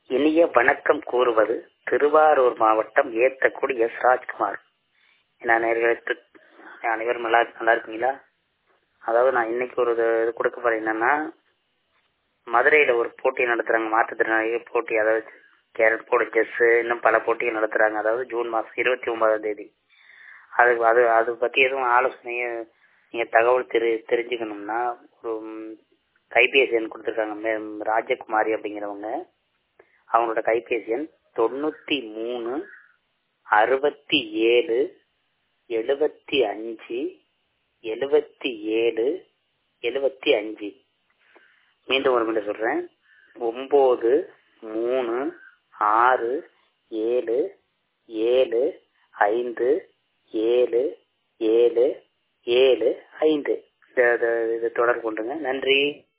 இனிய வணக்கம் கூறுவது திருவாரூர் மாவட்டம் ஏத்தக்குடி எஸ் ராஜ்குமார் நான் நேர்களுக்கு அனைவரும் நல்லா நல்லா இருக்கீங்களா அதாவது நான் இன்னைக்கு ஒரு இது இது கொடுக்க போறேன் என்னன்னா மதுரையில ஒரு போட்டி நடத்துறாங்க மாற்றுத்திறனாளிகள் போட்டி அதாவது கேரட் போர்டு செஸ் இன்னும் பல போட்டிகள் நடத்துறாங்க அதாவது ஜூன் மாசம் இருபத்தி ஒன்பதாம் தேதி அது அது அது பத்தி எதுவும் ஆலோசனையை நீங்க தகவல் தெரி தெரிஞ்சுக்கணும்னா ஒரு ம், கைபேசி எண் கொடுத்துருக்காங்க மே- ராஜகுமாரி அப்படிங்கிறவங்க அவங்களோட கைபேசி எண் தொண்ணூத்தி மூணு அறுபத்தி ஏழு எழுபத்தி அஞ்சு எழுபத்தி ஏழு எழுபத்தி அஞ்சு மீண்டும் ஒரு மீண்டும் சொல்றேன் ஒன்பது மூணு ஆறு ஏழு ஏழு ஐந்து ஏழு ஏழு ஏழு ஐந்து இதை இதை தொடர்பு கொண்டுங்க நன்றி